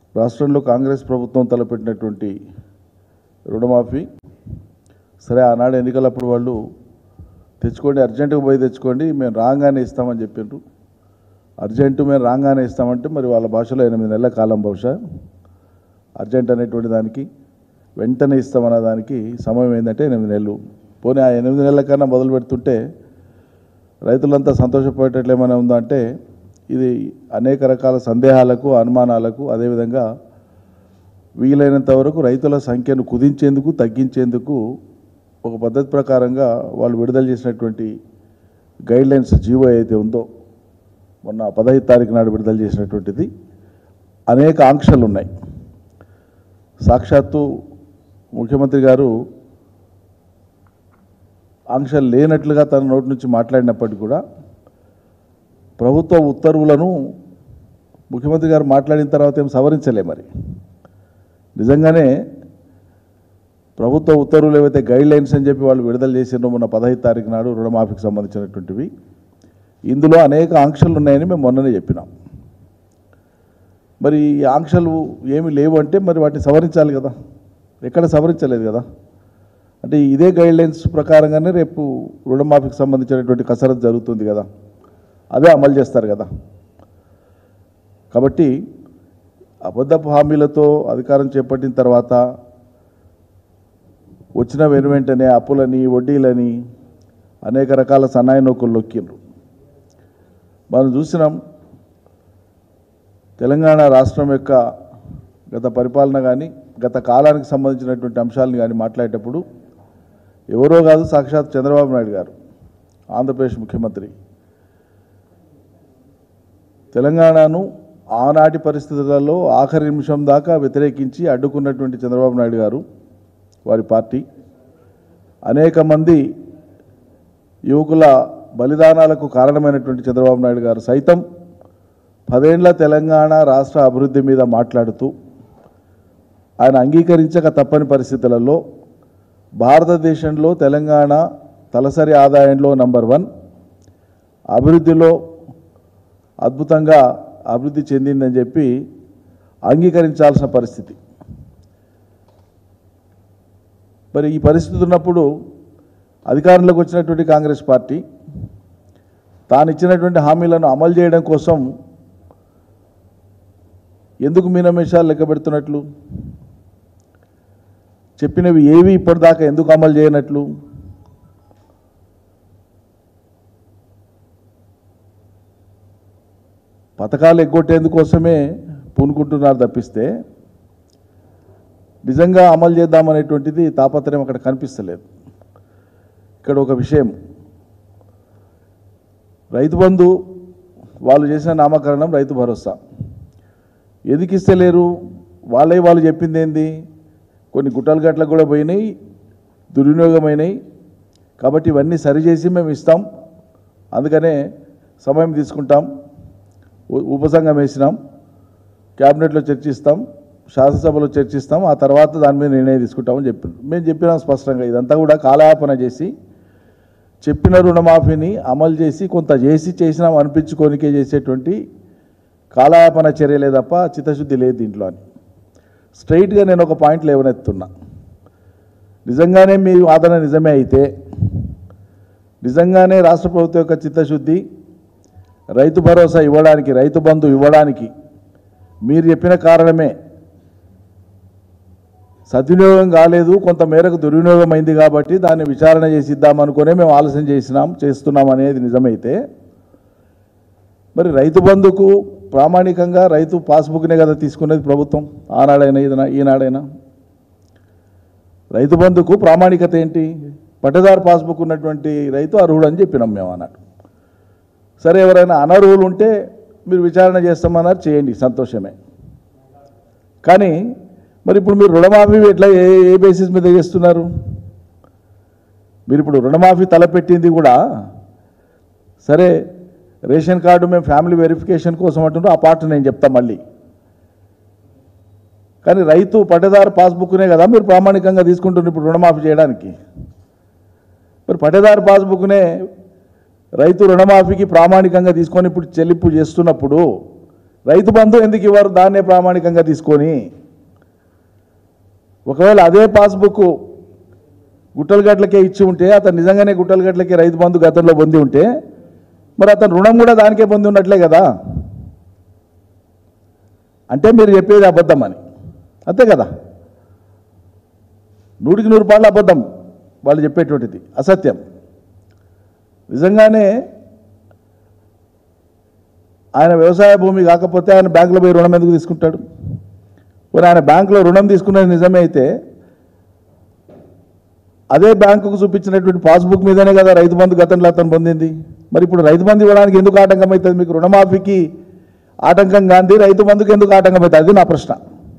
రాష్ట్రంలో కాంగ్రెస్ ప్రభుత్వం తలపెట్టినటువంటి రుణమాఫీ సరే ఆనాడు ఎన్నికలప్పుడు వాళ్ళు తెచ్చుకోండి అర్జెంటుగా పోయి తెచ్చుకోండి మేము రాగానే ఇస్తామని చెప్పిండ్రు అర్జెంటు మేము రాగానే ఇస్తామంటే మరి వాళ్ళ భాషలో ఎనిమిది నెలల కాలం బహుశా అర్జెంట్ అనేటువంటి దానికి వెంటనే ఇస్తామన్న దానికి సమయం ఏంటంటే ఎనిమిది నెలలు పోనీ ఆ ఎనిమిది నెలల కన్నా మొదలు పెడుతుంటే రైతులంతా సంతోషపడేటట్లు ఏమైనా ఉందా అంటే ఇది అనేక రకాల సందేహాలకు అనుమానాలకు అదేవిధంగా వీలైనంత వరకు రైతుల సంఖ్యను కుదించేందుకు తగ్గించేందుకు ఒక పద్ధతి ప్రకారంగా వాళ్ళు విడుదల చేసినటువంటి గైడ్లైన్స్ జీవో అయితే ఉందో మొన్న పదహైదు తారీఖు నాడు విడుదల చేసినటువంటిది అనేక ఆంక్షలు ఉన్నాయి సాక్షాత్తు ముఖ్యమంత్రి గారు ఆంక్షలు లేనట్లుగా తన నోటి నుంచి మాట్లాడినప్పటికీ కూడా ప్రభుత్వ ఉత్తర్వులను ముఖ్యమంత్రి గారు మాట్లాడిన తర్వాత ఏం సవరించలే మరి నిజంగానే ప్రభుత్వ ఉత్తర్వులు ఏవైతే గైడ్ లైన్స్ అని చెప్పి వాళ్ళు విడుదల చేసినో మొన్న పదహైదు తారీఖు నాడు రుణమాఫీకి సంబంధించినటువంటివి ఇందులో అనేక ఆంక్షలు ఉన్నాయని మేము మొన్ననే చెప్పినాం మరి ఈ ఆంక్షలు ఏమి లేవు అంటే మరి వాటిని సవరించాలి కదా ఎక్కడ సవరించలేదు కదా అంటే ఇదే గైడ్ లైన్స్ ప్రకారంగానే రేపు రుణమాఫీకి సంబంధించినటువంటి కసరత్తు జరుగుతుంది కదా అదే అమలు చేస్తారు కదా కాబట్టి అబద్ధపు హామీలతో అధికారం చేపట్టిన తర్వాత వచ్చిన వెను వెంటనే అప్పులని వడ్డీలని అనేక రకాల సన్నాయి నౌకలు నొక్కిండ్రు మనం చూసినాం తెలంగాణ రాష్ట్రం యొక్క గత పరిపాలన కానీ గత కాలానికి సంబంధించినటువంటి అంశాలను కానీ మాట్లాడేటప్పుడు ఎవరో కాదు సాక్షాత్ చంద్రబాబు నాయుడు గారు ఆంధ్రప్రదేశ్ ముఖ్యమంత్రి తెలంగాణను ఆనాటి పరిస్థితులలో ఆఖరి నిమిషం దాకా వ్యతిరేకించి అడ్డుకున్నటువంటి చంద్రబాబు నాయుడు గారు వారి పార్టీ అనేక మంది యువకుల బలిదానాలకు కారణమైనటువంటి చంద్రబాబు నాయుడు గారు సైతం పదేండ్ల తెలంగాణ రాష్ట్ర అభివృద్ధి మీద మాట్లాడుతూ ఆయన అంగీకరించక తప్పని పరిస్థితులలో భారతదేశంలో తెలంగాణ తలసరి ఆదాయంలో నంబర్ వన్ అభివృద్ధిలో అద్భుతంగా అభివృద్ధి చెందిందని చెప్పి అంగీకరించాల్సిన పరిస్థితి మరి ఈ పరిస్థితి ఉన్నప్పుడు అధికారంలోకి వచ్చినటువంటి కాంగ్రెస్ పార్టీ తాను ఇచ్చినటువంటి హామీలను అమలు చేయడం కోసం ఎందుకు మీనమేషాలు లెక్క పెడుతున్నట్లు చెప్పినవి ఏవి ఇప్పటిదాకా ఎందుకు అమలు చేయనట్లు పథకాలు ఎగ్గొట్టేందుకోసమే పూనుకుంటున్నారు తప్పిస్తే నిజంగా అమలు చేద్దామనేటువంటిది తాపత్రయం అక్కడ కనిపిస్తలేదు ఇక్కడ ఒక విషయం రైతు బంధు వాళ్ళు చేసిన నామకరణం రైతు భరోసా ఎందుకు ఇస్తలేరు వాళ్ళే వాళ్ళు చెప్పింది ఏంది కొన్ని గుట్టలు గట్లకు కూడా పోయినాయి దుర్వినియోగమైనాయి కాబట్టి ఇవన్నీ సరిచేసి మేము ఇస్తాం అందుకనే సమయం తీసుకుంటాం ఉ- ఉపసంఘం వేసినాం క్యాబినెట్లో చర్చిస్తాం శాసనసభలో చర్చిస్తాం ఆ తర్వాత దాని మీద నిర్ణయం తీసుకుంటామని చెప్పారు మేము చెప్పినాం స్పష్టంగా ఇదంతా కూడా కాలయాపన చేసి చెప్పిన రుణమాఫీని అమలు చేసి కొంత చేసి చేసినాం అనిపించుకోనికే చేసేటువంటి కాలయాపన చర్యలే తప్ప చిత్తశుద్ధి లేదు దీంట్లో అని స్ట్రైట్గా నేను ఒక పాయింట్ లేవనెత్తున్నా నిజంగానే మీ వాదన నిజమే అయితే నిజంగానే రాష్ట్ర ప్రభుత్వం యొక్క చిత్తశుద్ధి రైతు భరోసా ఇవ్వడానికి రైతు బంధు ఇవ్వడానికి మీరు చెప్పిన కారణమే సద్వినియోగం కాలేదు కొంత మేరకు దుర్వినియోగం అయింది కాబట్టి దాన్ని విచారణ చేసి ఇద్దామనుకునే మేము ఆలస్యం చేసినాం చేస్తున్నాం అనేది నిజమైతే మరి రైతు బంధుకు ప్రామాణికంగా రైతు పాస్బుక్నే కదా తీసుకునేది ప్రభుత్వం ఆనాడైనా ఇదైనా ఈనాడైనా రైతు బంధుకు ప్రామాణికత ఏంటి పట్టదారు పాస్బుక్ ఉన్నటువంటి రైతు అర్హుడు అని చెప్పినాం మేము అన్నాడు సరే ఎవరైనా అనర్హులు ఉంటే మీరు విచారణ చేస్తామన్నారు చేయండి సంతోషమే కానీ మరి ఇప్పుడు మీరు రుణమాఫీ ఎట్లా ఏ ఏ బేసిస్ మీద చేస్తున్నారు మీరు ఇప్పుడు రుణమాఫీ తలపెట్టింది కూడా సరే రేషన్ కార్డు మేము ఫ్యామిలీ వెరిఫికేషన్ కోసం అంటున్నాం ఆ పార్ట్ నేను చెప్తా మళ్ళీ కానీ రైతు పట్టేదారు పాస్బుక్నే కదా మీరు ప్రామాణికంగా తీసుకుంటున్నారు ఇప్పుడు రుణమాఫీ చేయడానికి మరి పట్టేదారు పాస్బుక్నే రైతు రుణమాఫీకి ప్రామాణికంగా తీసుకొని ఇప్పుడు చెల్లింపు చేస్తున్నప్పుడు రైతు బంధు ఎందుకు ఇవ్వరు దాన్నే ప్రామాణికంగా తీసుకొని ఒకవేళ అదే పాస్బుక్ గుట్టలగట్లకే ఇచ్చి ఉంటే అతను నిజంగానే గుట్టలగట్లకే రైతు బంధు గతంలో పొంది ఉంటే మరి అతను రుణం కూడా దానికే పొంది ఉన్నట్లే కదా అంటే మీరు చెప్పేది అబద్ధం అని అంతే కదా నూటికి నూరు పాళ్ళు అబద్ధం వాళ్ళు చెప్పేటువంటిది అసత్యం నిజంగానే ఆయన వ్యవసాయ భూమి కాకపోతే ఆయన బ్యాంకులో పోయి రుణం ఎందుకు తీసుకుంటాడు మరి ఆయన బ్యాంకులో రుణం తీసుకున్నది నిజమే అయితే అదే బ్యాంకుకు చూపించినటువంటి పాస్బుక్ మీదనే కదా రైతు బంధు గతంలో అతను పొందింది మరి ఇప్పుడు రైతు బంధు ఇవ్వడానికి ఎందుకు ఆటంకం అవుతుంది మీకు రుణమాఫీకి ఆటంకం గాంధీ రైతు బంధుకి ఎందుకు ఆటంకం అవుతుంది అది నా ప్రశ్న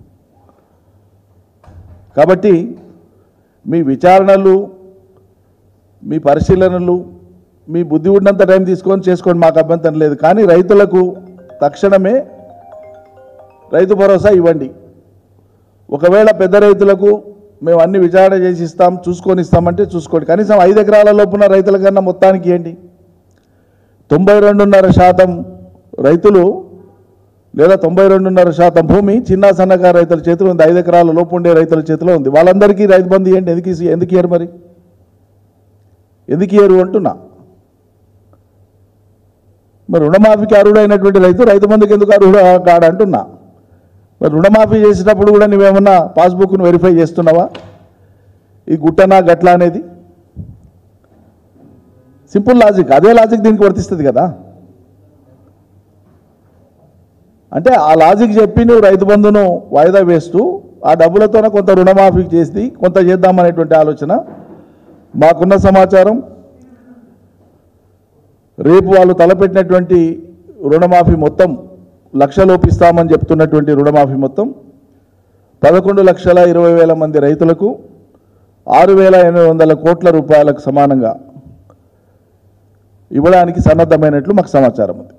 కాబట్టి మీ విచారణలు మీ పరిశీలనలు మీ బుద్ధి ఉన్నంత టైం తీసుకొని చేసుకోండి మాకు అభ్యంతరం లేదు కానీ రైతులకు తక్షణమే రైతు భరోసా ఇవ్వండి ఒకవేళ పెద్ద రైతులకు మేము అన్ని విచారణ చేసి ఇస్తాం చూసుకొని ఇస్తామంటే చూసుకోండి కనీసం ఐదు ఎకరాల లోపున రైతుల కన్నా మొత్తానికి ఏంటి తొంభై రెండున్నర శాతం రైతులు లేదా తొంభై రెండున్నర శాతం భూమి చిన్న సన్నకారు రైతుల చేతిలో ఉంది ఐదు ఎకరాల లోపు ఉండే రైతుల చేతిలో ఉంది వాళ్ళందరికీ రైతు బంధు ఏంటి ఎందుకు ఇసి- ఎందుకు ఇయ్యరు మరి ఎందుకు ఇయ్యరు అంటున్నా మరి రుణమాఫీకి అర్హుడైనటువంటి రైతు రైతు బంధుకి ఎందుకు అర్హుడు కాడు అంటున్నా మరి రుణమాఫీ చేసేటప్పుడు కూడా నువ్వేమన్నా పాస్బుక్ను వెరిఫై చేస్తున్నావా ఈ గుట్టనా గట్ల అనేది సింపుల్ లాజిక్ అదే లాజిక్ దీనికి వర్తిస్తుంది కదా అంటే ఆ లాజిక్ చెప్పి నువ్వు రైతు బంధును వాయిదా వేస్తూ ఆ డబ్బులతోనే కొంత రుణమాఫీ చేసి కొంత చేద్దామనేటువంటి ఆలోచన మాకున్న సమాచారం రేపు వాళ్ళు తలపెట్టినటువంటి రుణమాఫీ మొత్తం లక్షలోపు ఇస్తామని చెప్తున్నటువంటి రుణమాఫీ మొత్తం పదకొండు లక్షల ఇరవై వేల మంది రైతులకు ఆరు వేల ఎనిమిది వందల కోట్ల రూపాయలకు సమానంగా ఇవ్వడానికి సన్నద్ధమైనట్లు మాకు సమాచారం ఉంది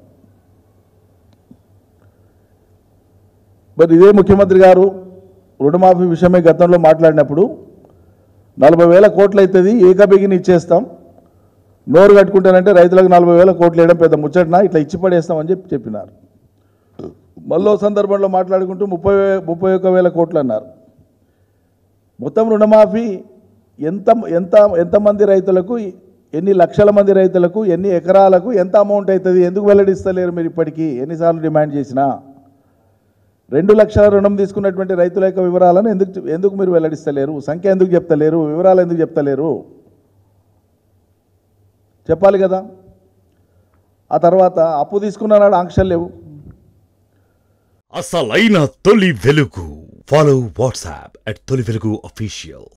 మరి ఇదే ముఖ్యమంత్రి గారు రుణమాఫీ విషయమై గతంలో మాట్లాడినప్పుడు నలభై వేల కోట్లు అవుతుంది ఏకబిగిని ఇచ్చేస్తాం నోరు కట్టుకుంటానంటే రైతులకు నలభై వేల కోట్లు వేయడం పెద్ద ముచ్చటన ఇట్లా ఇచ్చి పడేస్తామని చెప్పి చెప్పినారు మళ్ళీ సందర్భంలో మాట్లాడుకుంటూ ముప్పై వే- ముప్పై ఒక్క వేల కోట్లు అన్నారు మొత్తం రుణమాఫీ ఎంత ఎంత ఎంతమంది రైతులకు ఎన్ని లక్షల మంది రైతులకు ఎన్ని ఎకరాలకు ఎంత అమౌంట్ అవుతుంది ఎందుకు వెల్లడిస్తలేరు మీరు ఇప్పటికీ ఎన్నిసార్లు డిమాండ్ చేసినా రెండు లక్షల రుణం తీసుకున్నటువంటి రైతుల యొక్క వివరాలను ఎందుకు ఎందుకు మీరు వెల్లడిస్తలేరు సంఖ్య ఎందుకు చెప్తలేరు వివరాలు ఎందుకు చెప్తలేరు చెప్పాలి కదా ఆ తర్వాత అప్పు తీసుకున్నాడు ఆంక్షలు లేవు అసలైన తొలి వెలుగు ఫాలో వాట్సాప్ అట్ తొలి వెలుగు అఫీషియల్